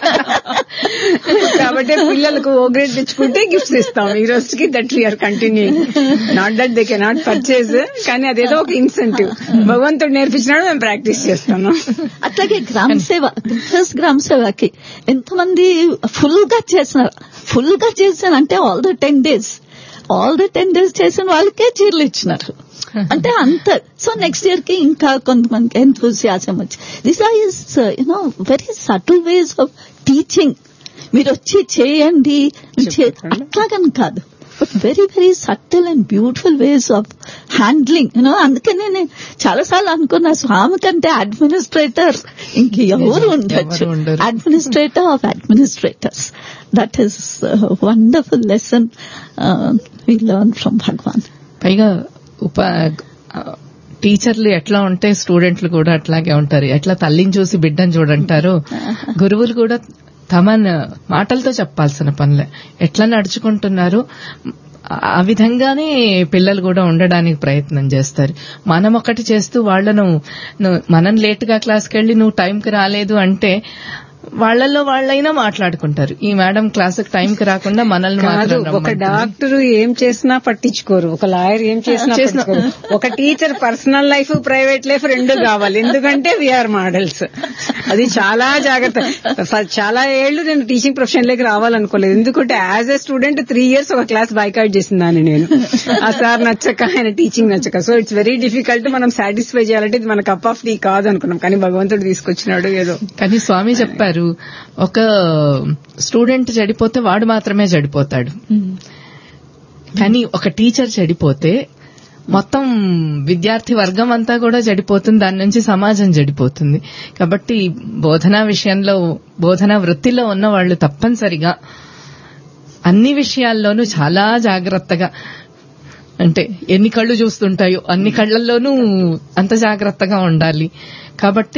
కాబట్టి పిల్లలకు O grade తెచ్చుకుంటే gifts ఇస్తాం ఈ రోజుకి that we are continuing not that they cannot purchase కానీ అదేదో ఒక ఇన్సెంటివ్ భగవంతుడు నేర్పించినాడు మేము ప్రాక్టీస్ చేస్తాను అట్లాగే గ్రామ సేవ ఫస్ట్ గ్రామ సేవకి ఎంతమంది ఫుల్ గా చేసినారు ఫుల్ గా చేశానంటే all the ten days all the ten days చేసిన వాళ్ళకే చీరలు ఇచ్చినారు అంటే అంత సో నెక్స్ట్ ఇయర్ కి ఇంకా కొంతమందికి ఎంతూసియాసం వచ్చి this are is you know very subtle ways of teaching మీరు వచ్చి చేయండి చే- అట్లాగని కాదు but very very subtle and beautiful ways of handling you know అందుకనే నేను చాలా సార్లు అనుకున్నా స్వామి కంటే అడ్మినిస్ట్రేటర్ ఇంక ఎవరు ఉండొచ్చు ఎవరు ఉండరు. Administrator of administrators that is wonderful lesson we learn from Bhagavan పైగా ఉప ఆ, టీచర్లు ఎట్లా ఉంటే స్టూడెంట్లు కూడా అట్లాగే ఉంటారు ఎట్లా తల్లిని చూసి బిడ్డని చూడంటారు గురువులు కూడా తమ మాటలతో చెప్పాల్సిన పనులే ఎట్లా నడుచుకుంటున్నారు ఆ విధంగానే పిల్లలు కూడా ఉండడానికి ప్రయత్నం చేస్తారు మనం ఒకటి చేస్తూ వాళ్లను నువ్వు- మనం లేట్ గా క్లాస్కి వెళ్లి నువ్వు టైంకి రాలేదు అంటే వాళ్ళల్లో వాళ్ళైనా మాట్లాడుకుంటారు ఈ మేడం క్లాసుకి టైంకి రాకుండా మనల్ని కాదు మాత్రం ఒక రమ్మంటుంది. డాక్టర్ ఏం చేసినా పట్టించుకోరు ఒక లాయర్ ఏం చేసినా చేసినా- పట్టించుకోరు ఒక teacher personal life private life రెండు కావాలి ఎందుకంటే వీఆర్ మోడల్స్ అది చాలా జాగ్రత్త ఫ- చాలా ఏళ్లు నేను టీచింగ్ ప్రొఫెషన్ లోకి రావాలనుకోలేదు ఎందుకంటే as a student three years ఒక క్లాస్ బైకౌట్ చేసిందాన్ని నేను ఆ సార్ నచ్చక ఆయన టీచింగ్ నచ్చక సో ఇట్స్ వెరీ డిఫికల్ట్ మనం సాటిస్ఫై చేయాలంటే ఇది మన కప్ ఆఫ్ టీ కాదు అనుకున్నాం కానీ భగవంతుడు తీసుకొచ్చినాడు ఏదో కానీ స్వామి చెప్పారు ఒక స్టూడెంట్ చెడిపోతే వాడు మాత్రమే చెడిపోతాడు కానీ ఒక టీచర్ చెడిపోతే మొత్తం విద్యార్థి వర్గం అంతా కూడా చెడిపోతుంది దాని నుంచి సమాజం చెడిపోతుంది కాబట్టి బోధనా విషయంలో బోధనా వృత్తిలో ఉన్న వాళ్ళు తప్పనిసరిగా అన్ని విషయాల్లోనూ చాలా జాగ్రత్తగా అంటే ఎన్ని కళ్ళు చూస్తుంటాయో అన్ని కళ్ళల్లోనూ అంత జాగ్రత్తగా ఉండాలి కాబట్టి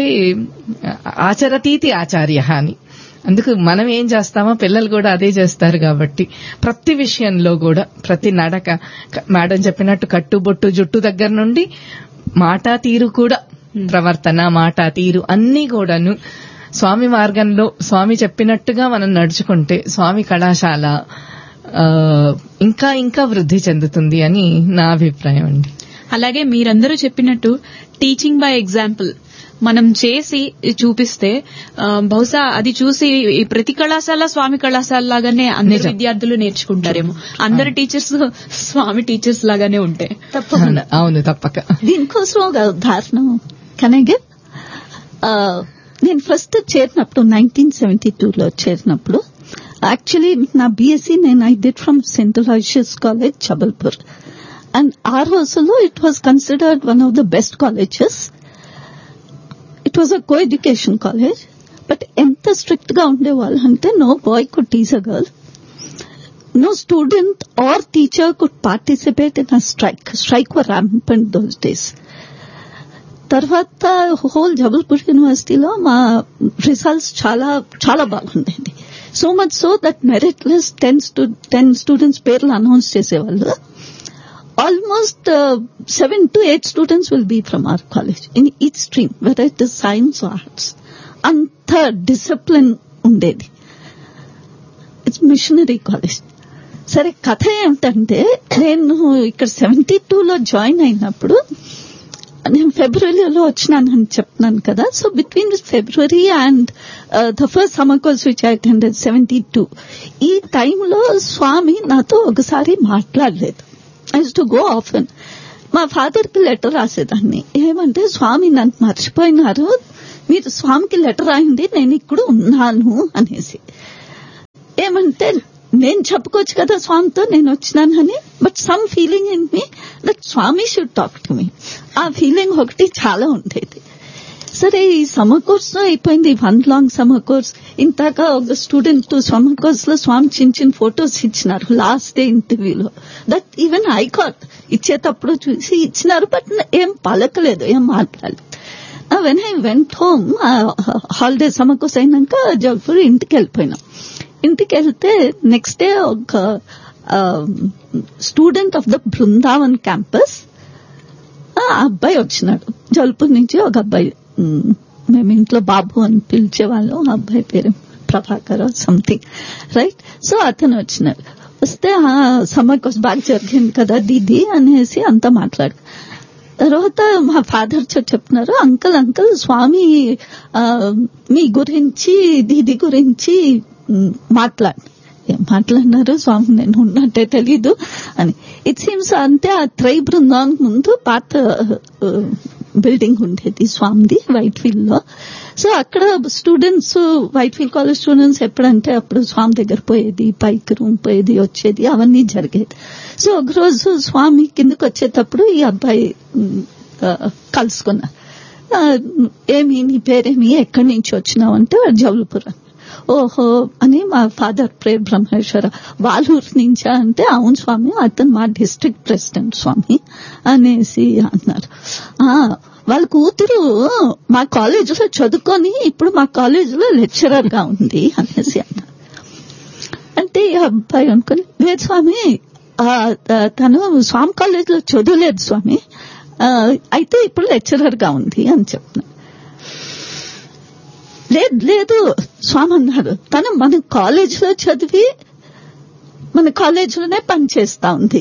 ఆచరతీతి ఆచార్య అని అందుకు మనం ఏం చేస్తామో పిల్లలు కూడా అదే చేస్తారు కాబట్టి ప్రతి విషయంలో కూడా ప్రతి నడక క- మేడం చెప్పినట్టు కట్టుబొట్టు జుట్టు దగ్గర నుండి మాట తీరు కూడా ప్రవర్తన మాట తీరు అన్ని కూడాను స్వామి మార్గంలో స్వామి చెప్పినట్టుగా మనం నడుచుకుంటే స్వామి కళాశాల ఆ, ఇంకా ఇంకా వృద్ధి చెందుతుంది అని నా అభిప్రాయం అండి అలాగే మీరందరూ చెప్పినట్టు టీచింగ్ బై ఎగ్జాంపుల్ మనం చేసి చూపిస్తే ఆ, బహుశా అది చూసి ఈ ప్రతి కళాశాల స్వామి కళాశాల లాగానే అందరు విద్యార్థులు నేర్చుకుంటారేమో అందరు టీచర్స్ స్వామి టీచర్స్ లాగానే ఉంటాయి తప్పకుండా అవును తప్పక దీనికోసం ఒక ఉదాహరణ కనగే నేను ఫస్ట్ చేరినప్పుడు నైన్టీన్ సెవెంటీ టూలో చేరినప్పుడు యాక్చువల్లీ నా బీఎస్సీ నేను ఐ డిడ్ ఫ్రమ్ సెంట్రల్ హైషియస్ కాలేజ్ జబల్పూర్ అండ్ ఆ రోజుల్లో it was considered one of the best colleges it was a coeducation college but ఎంత స్ట్రిక్ట్ గా ఉండేవాళ్ళు అంటే no boy could tease a girl no student or teacher could participate in a strike. Strike were rampant those days. తర్వాత whole Jabalpur యూనివర్సిటీలో మా results చాలా చాలా బాగుండేది so much so that merit list ten ten students పేర్లు announce చేసేవాళ్ళు almost seven to eight students will be from our college in each stream whether it is science arts అంత discipline ఉండేది it's missionary college సరే కథ ఏమిటంటే నేను ఇక్కడ seventy టూలో జాయిన్ అయినప్పుడు నేను ఫిబ్రవరిలో వచ్చినానని చెప్తున్నాను కదా so between February and the first summer course which I attended seventy two ఈ టైంలో స్వామి నాతో ఒకసారి మాట్లాడలేదు ఐ టు గో ఆఫెన్ మా ఫాదర్ కి లెటర్ రాసేదాన్ని ఏమంటే స్వామి నన్ను మర్చిపోయినారు మీరు స్వామికి లెటర్ రాయండి నేను ఇక్కడ ఉన్నాను అనేసి ఏమంటే నేను చెప్పుకోవచ్చు కదా స్వామితో నేను వచ్చినానని but some feeling in me that Swami should talk to me ఆ ఫీలింగ్ ఒకటి చాలా ఉండేది సరే ఈ సమ్మర్ కోర్స్ అయిపోయింది వన్ లాంగ్ సమ్మర్ కోర్స్ ఇంతాక ఒక స్టూడెంట్ సమ్మర్ కోర్స్ లో స్వామి చిన్న చిన్న ఫొటోస్ ఇచ్చినారు లాస్ట్ డే ఇంటర్వ్యూలో దట్ ఈవెన్ ఐ కాట్ ఇచ్చేటప్పుడు చూసి ఇచ్చినారు బట్ ఏం పలకలేదు ఏం మాట్లాడలేదు when I went home holiday summer course అయినాక జగపూర్ ఇంటికి వెళ్ళిపోయినాం ఇంటికి వెళ్తే నెక్స్ట్ డే ఒక student of the Brindavan campus ఆ అబ్బాయి వచ్చినాడు జల్పూర్ నుంచి ఒక అబ్బాయి ఉమ్, మేము ఇంట్లో బాబు అని పిలిచేవాళ్ళం ఆ అబ్బాయి పేరు ప్రభాకర్ సంథింగ్ రైట్ సో అతను వచ్చినాడు వస్తే ఆ సమ్మర్ కోసం బాగా జరిగింది కదా దీది అనేసి అంతా మాట్లాడు తర్వాత మా ఫాదర్ చెప్తున్నారు అంకల్ అంకల్ స్వామి ఆ, మీ గురించి దీది గురించి మ్, మాట్లాడు ఏం మాట్లాడినారు స్వామి నేను ఉన్నట్టే తెలీదు అని ఇట్ సీమ్స్ అంటే ఆ త్రై బృందానికి ముందు పాత బిల్డింగ్ ఉండేది స్వామిది వైట్ ఫీల్డ్ లో సో అక్కడ students Whitefield college students ఎప్పుడంటే అప్పుడు స్వామి దగ్గర పోయేది పైకి రూమ్ పోయేది వచ్చేది అవన్నీ జరిగేది సో ఒక రోజు స్వామి కిందకి వచ్చేటప్పుడు ఈ అబ్బాయి మ్, ఆ, కలుసుకున్నారు ఆ, ఏమి నీ పేరేమి ఎక్కడి నుంచి వచ్చినావు అంటే జవలపురం ఓహో అని మా ఫాదర్ ప్రేర్ బ్రహ్మేశ్వర వాళ్ళూరు నుంచా అంటే అవును స్వామి అతను మా డిస్ట్రిక్ట్ ప్రెసిడెంట్ స్వామి అనేసి అన్నారు ఆ వాళ్ళ కూతురు మా కాలేజీలో చదువుకొని ఇప్పుడు మా కాలేజీలో లెక్చరర్ గా ఉంది అనేసి అన్నారు అంటే ఈ అబ్బాయి అనుకుని లేదు స్వామి ఆ, త- తను స్వామి కాలేజీలో చదవలేదు స్వామి ఆ, అయితే ఇప్పుడు లెక్చరర్ గా ఉంది అని చెప్తున్నారు లేదు లేదు స్వామి అన్నారు తను మన కాలేజీలో చదివి మన కాలేజీలోనే పనిచేస్తా ఉంది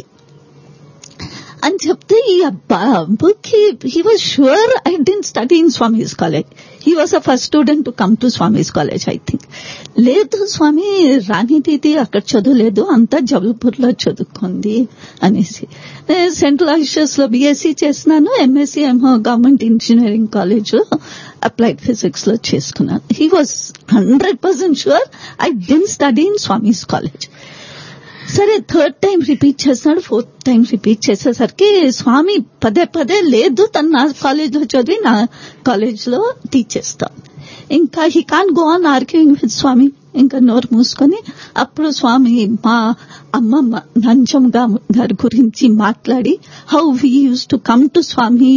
అని చెప్తే ఈ అబ్బాయికి he was sure I didn't study in Swami's college he was a first student to come to Swami's college I think లేదు స్వామి రాణి దీది అక్కడ చదువులేదు అంతా జబల్పూర్ లో చదువుకుంది అనేసి నేను సెంట్రల్ ఐషియస్ లో బీఎస్సీ చేసినాను ఎంఎస్సీ ఏమో గవర్నమెంట్ ఇంజనీరింగ్ కాలేజ్ లో అప్లైడ్ ఫిజిక్స్ లో చేసుకున్నాను he was hundred percent sure I didn't study in Swami's college సరే థర్డ్ టైం రిపీట్ చేస్తున్నాడు ఫోర్త్ టైం రిపీట్ చేసేసరికి స్వామి పదే పదే లేదు తను నా కాలేజ్ లో చదివి నా కాలేజ్ లో టీచ్ చేస్తాం ఇంకా he can go on arguing with Swami ఇంకా నోరు మూసుకొని అప్పుడు స్వామి మా అమ్మమ్మ నంజమ్మ గారి గురించి మాట్లాడి how we use to come to Swami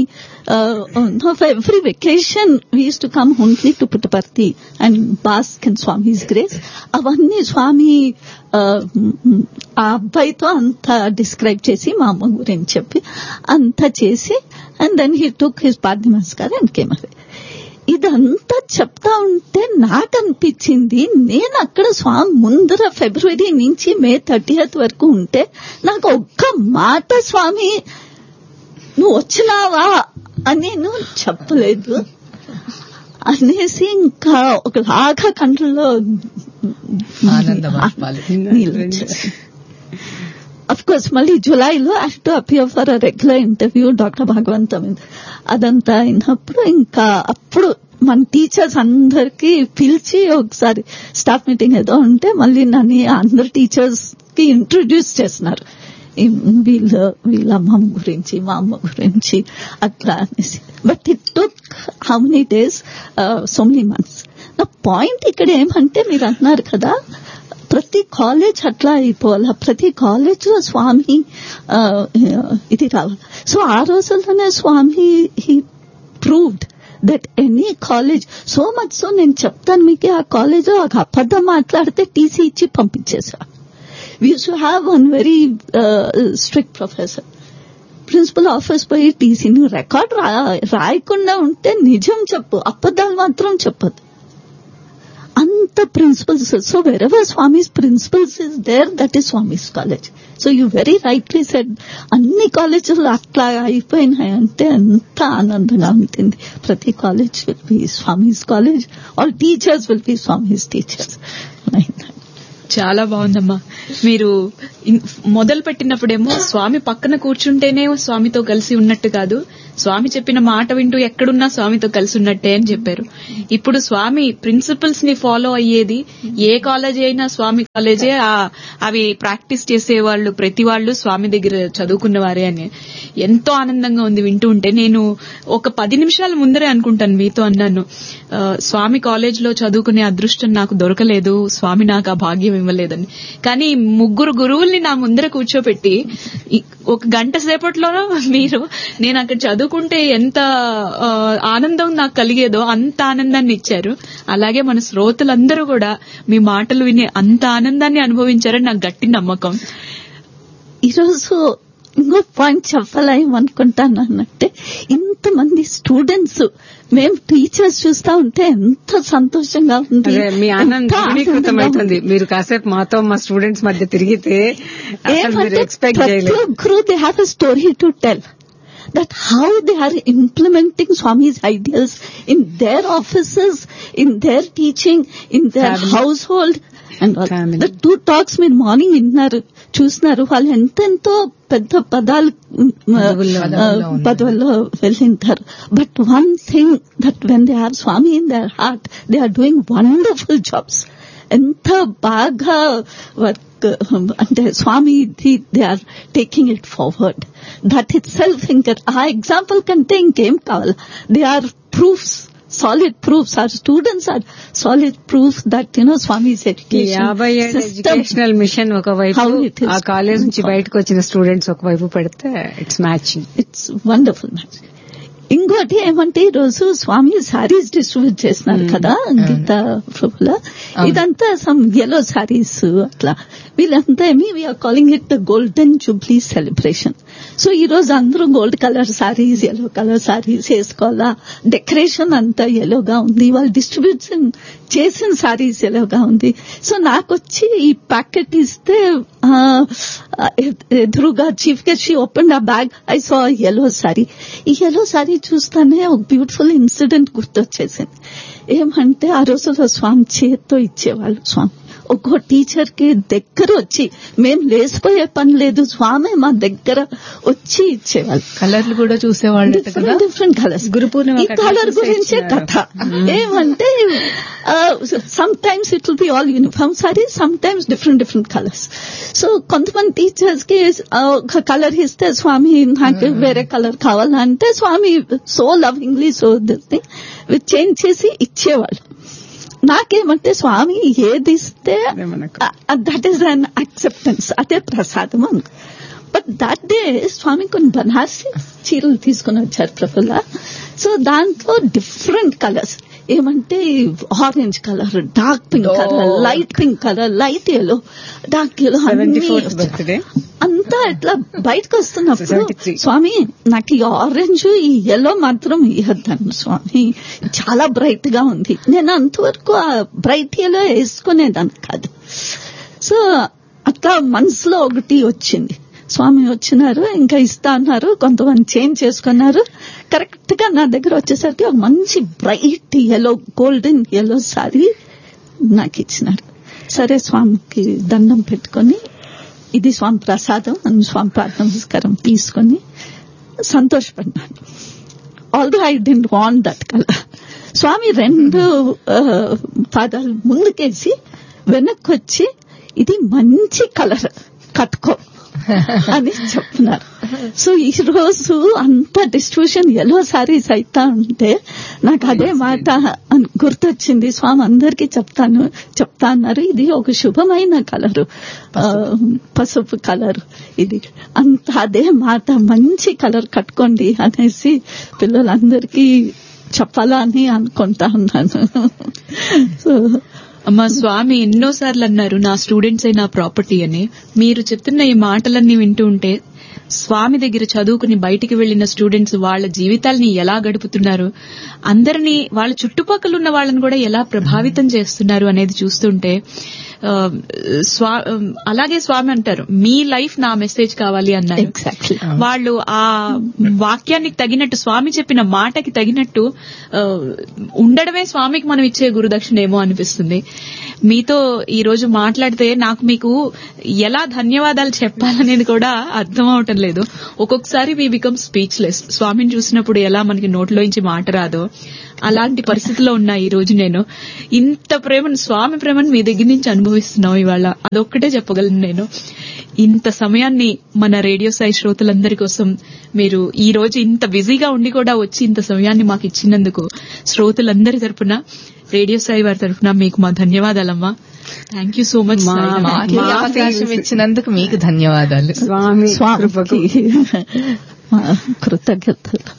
every vacation we use to come only to Puttaparthi and bask and Swami's grace అవన్నీ స్వామి ఆ, ఆ అబ్బాయితో అంత డిస్క్రైబ్ చేసి మా అమ్మ గురించి చెప్పి అంతా చేసి and then he took his పార్థి నమస్కారం అండ్ కేమ్ అవే ఇదంతా చెప్తా ఉంటే నాకు అనిపించింది నేను అక్కడ స్వామి ముందర ఫిబ్రవరి నుంచి మే థర్టీయత్ వరకు ఉంటే నాకు ఒక్క మాట స్వామి నువ్వు వచ్చినావా అని నువ్వు చెప్పలేదు అనేసి ఇంకా ఒకలాగా కంట్లో ఆనంద బాష్పాలు. నీళ్ళు వచ్చేసాయి. అఫ్ కోర్స్ మళ్ళీ జులైలో I to appear for a regular interview doctor Bhagavantam అదంతా అయినప్పుడు ఇంకా అప్పుడు మన టీచర్స్ అందరికి పిలిచి ఒకసారి స్టాఫ్ మీటింగ్ ఏదో ఉంటే మళ్ళీ నన్ను అందరు టీచర్స్ కి ఇంట్రొడ్యూస్ చేస్తున్నారు ఈ వీళ్ళ వీళ్ళ అమ్మమ్మ గురించి మా అమ్మ గురించి అట్లా అనేసి but it took how many days so many months నా పాయింట్ ఇక్కడ ఏమంటే మీరు అన్నారు కదా ప్రతి కాలేజ్ అట్లా అయిపోవాలా ప్రతి కాలేజ్ లో స్వామి ఆ, ఇది రావాలి సో ఆ రోజుల్లోనే Swami he proved that any college so much so నేను చెప్తాను మీకు ఆ కాలేజ్ ఒక అబద్ధం మాట్లాడితే టీసీ ఇచ్చి పంపించేసా we to have one very strict professor principal office పోయి టీసీ నువ్వు రికార్డ్ రాయకుండా ఉంటే నిజం చెప్పు అబద్ధాలు మాత్రం చెప్పదు అంత principles so wherever Swami's principles is there that is Swami's college so you very rightly said అన్ని కాలేజీలు అట్లా అయిపోయినాయి అంటే ఎంత ఆనందంగా ఉంటుంది ప్రతి college will be Swami's college all teachers will be Swami's teachers చాలా బాగుందమ్మా మీరు ఇన్- మొదలు పెట్టినప్పుడేమో స్వామి పక్కన కూర్చుంటేనే స్వామితో కలిసి ఉన్నట్టు కాదు స్వామి చెప్పిన మాట వింటూ ఎక్కడున్నా స్వామితో కలిసి ఉన్నట్టే అని చెప్పారు ఇప్పుడు స్వామి ప్రిన్సిపల్స్ ని ఫాలో అయ్యేది ఏ కాలేజీ అయినా స్వామి కాలేజే ఆ- అవి ప్రాక్టీస్ చేసే వాళ్ళు ప్రతి వాళ్ళు స్వామి దగ్గర చదువుకున్న వారే అని ఎంతో ఆనందంగా ఉంది వింటూ ఉంటే నేను ఒక పది నిమిషాల ముందరే అనుకుంటాను మీతో అన్నాను ఆ, స్వామి కాలేజ్ లో చదువుకునే అదృష్టం నాకు దొరకలేదు స్వామి నాకు ఆ భాగ్యం ఇవ్వలేదని కానీ ముగ్గురు గురువుల్ని నా ముందర కూర్చోపెట్టి ఈ- ఒక గంట సేపట్లోనో మీరు నేను అక్కడ చదువుకుంటే ఎంత ఆ, ఆనందం నాకు కలిగేదో అంత ఆనందాన్ని ఇచ్చారు అలాగే మన శ్రోతలందరూ కూడా మీ మాటలు విని అంత ఆనందాన్ని అనుభవించారని నాకు గట్టి నమ్మకం ఈరోజు ఇంకో పాయింట్ చెప్పలేమనుకుంటాను అన్నట్టే ఇంతమంది స్టూడెంట్స్ మేము టీచర్స్ చూస్తా ఉంటే ఎంత సంతోషంగా ఉంది అదే మీ ఆనందం ఎంత ద్విగుణీకృతం ఆనందంగా అవుతుంది మీరు కాసేపు మాతో మా స్టూడెంట్స్ మధ్య తిరిగితే అసలు మీరు ఏమంటే ఎక్స్పెక్ట్ ప్రతి చేయలేదు ఒక్కరు they have a story to tell that how they are implementing Swami's ideals in their offices, in their teaching, in their Family. household. And all. Family. the two talks మీరు morning విన్నారు చూసినారు వాళ్ళు ఎంతెంతో పెద్ద పదాలు మ్, పదవుల్లో ఆ, పదవుల్లో వెళ్ళింటారు but one thing that when they have Swami in their heart they are doing wonderful jobs ఎంత బాగా వర్క్ అంటే Swami they are taking it forward that itself ఇంకా ఆ ఎగ్జాంపుల్ కంటే ఇంకేం కావాలి they are proofs solid proofs are students are solid proof that you know Swami's ఈ యాభై ఏళ్ళ ఎడ్యుకేషనల్ మిషన్ ఒకవైపు How it is. ఆ కాలేజ్ నుంచి బయటకు వచ్చిన స్టూడెంట్స్ ఒకవైపు పెడితే it's matching it's wonderful match ఇంకోటి ఏమంటే ఈ రోజు స్వామి సారీస్ డిస్ట్రిబ్యూట్ చేస్తున్నారు కదా గీత ప్రభుల ఇదంతా సమ్ ఎల్లో సారీస్ అట్లా వీళ్ళంతా ఏమి we are calling it the golden jubilee celebration so ఈ రోజు అందరూ gold colour saris yellow colour saris వేసుకోవాలా డెకరేషన్ అంతా ఎల్లోగా ఉంది వాళ్ళు డిస్ట్రిబ్యూషన్ చేసిన సారీస్ ఎల్లోగా ఉంది సో నాకు వచ్చి ఈ ప్యాకెట్ ఇస్తే ఆ, ఎ- ఎదురుగా chief guest she open a bag I saw yellow sari ఈ ఎల్లో సారీ చూస్తానే ఒక బ్యూటిఫుల్ ఇన్సిడెంట్ గుర్తొచ్చేసింది ఏమంటే ఆ రోజుల్లో స్వామి చేత్తో ఇచ్చేవాళ్ళు స్వామి ఒక్కో టీచర్ కి దగ్గర వచ్చి మేం లేసిపోయే పని లేదు స్వామి మా దగ్గర వచ్చి ఇచ్చేవాళ్ళు కలర్లు కూడా చూసేవాళ్ళట కదా different different colours Guru Purnima ఈ కట్ల కలర్ చూసే గురించే ఇచ్చినారు. కథ ఏమంటే sometimes it will be all uniform sari sometimes different different colours so కొంతమంది టీచర్స్ కి ఆ, ఒక కలర్ ఇస్తే స్వామి నాకు వేరే కలర్ కావాలంటే Swami so lovingly so this thing change చేసి ఇచ్చేవాళ్ళు నాకేమంటే స్వామి ఏది ఇస్తే అదే మనకు. దట్ ఈస్ అన్ అక్సెప్టెన్స్ అదే ప్రసాదం అనుకో బట్ దట్ డే స్వామి కొన్ని బనారసి చీరలు తీసుకుని వచ్చారు ప్రఫుల్ల సో దాంట్లో డిఫరెంట్ కలర్స్ ఏమంటే orange colour dark pink colour light pink colour light yellow dark yellow seventy fourth birthday అంతా ఇట్లా బయటకు వస్తున్నప్పుడు 73. స్వామి నాకు ఈ ఆరెంజ్ ఈ ఎల్లో మాత్రం ఇవ్వద్దాను స్వామి చాలా బ్రైట్ గా ఉంది నేను అంతవరకు ఆ బ్రైట్ ఎల్లో వేసుకునేదాన్ని కాదు సో అట్లా మనసులో ఒకటి వచ్చింది స్వామి వచ్చినారు ఇంకా ఇస్తా అన్నారు కొంతమంది చేంజ్ చేసుకున్నారు కరెక్ట్ గా నా దగ్గర వచ్చేసరికి ఒక మంచి bright yellow golden yellow sari నాకు ఇచ్చినారు సరే స్వామికి దండం పెట్టుకొని ఇది స్వామి ప్రసాదం అని స్వామి ప్రార్థన నమస్కారం తీసుకొని సంతోషపడినాను although I dent want that colour Swami రెండు ఆ, పాదాలు ముందుకేసి వెనక్కి వచ్చి ఇది మంచి కలర్ కట్టుకో అని చెప్తున్నారు సో ఈ రోజు అంత డిస్ట్రిబ్యూషన్ ఎల్లో సారీస్ అయితా ఉంటే నాకు అదే మాట అన్- గుర్తొచ్చింది స్వామి అందరికీ చెప్తాను చెప్తా అన్నారు ఇది ఒక శుభమైన కలరు ఆ, పసుపు కలర్ ఇది అంత అదే మాట మంచి కలర్ కట్టుకోండి అనేసి పిల్లలందరికీ చెప్పాలా అని అనుకుంటా ఉన్నాను సో అమ్మ స్వామి ఎన్నోసార్లు అన్నారు నా స్టూడెంట్స్ నా ప్రాపర్టీ అని మీరు చెప్తున్న ఈ మాటలన్నీ వింటూ ఉంటే స్వామి దగ్గర చదువుకుని బయటికి వెళ్లిన స్టూడెంట్స్ వాళ్ళ జీవితాల్ని ఎలా గడుపుతున్నారు అందరినీ వాళ్ళ చుట్టుపక్కల ఉన్న వాళ్ళని కూడా ఎలా ప్రభావితం చేస్తున్నారు అనేది చూస్తుంటే ఆ, స్వా అలాగే స్వామి అంటారు మీ లైఫ్ నా మెసేజ్ కావాలి అన్నారు ఎగ్జాక్ట్లీ వాళ్ళు ఆ వాక్యానికి తగినట్టు స్వామి చెప్పిన మాటకి తగినట్టు ఆ, ఉండడమే స్వామికి మనం ఇచ్చే గురుదక్షిణ ఏమో అనిపిస్తుంది మీతో ఈ రోజు మాట్లాడితే నాకు మీకు ఎలా ధన్యవాదాలు చెప్పాలనేది కూడా అర్థం అవటం లేదు ఒక్కొక్కసారి వి బికమ్ స్పీచ్లెస్ స్వామిని చూసినప్పుడు ఎలా మనకి నోట్లోంచి మాట రాదో అలాంటి పరిస్థితిలో ఉన్నా ఈ రోజు నేను ఇంత ప్రేమను స్వామి ప్రేమను మీ దగ్గర నుంచి అనుభవిస్తున్నాం ఇవాళ అదొక్కటే చెప్పగలను నేను ఇంత సమయాన్ని మన రేడియో సాయి శ్రోతలందరి కోసం మీరు ఈ రోజు ఇంత బిజీగా ఉండి కూడా వచ్చి ఇంత సమయాన్ని మాకు ఇచ్చినందుకు శ్రోతలందరి తరపున రేడియో సాయి వారి తరపున మీకు మా ధన్యవాదాలమ్మా థ్యాంక్ యూ సో మచ్ మా- మాకు ఈ మాకు అవకాశం ఇచ్చినందుకు మీకు ధన్యవాదాలు స్వామి కృపకు స్వామికి మా కృతజ్ఞతలు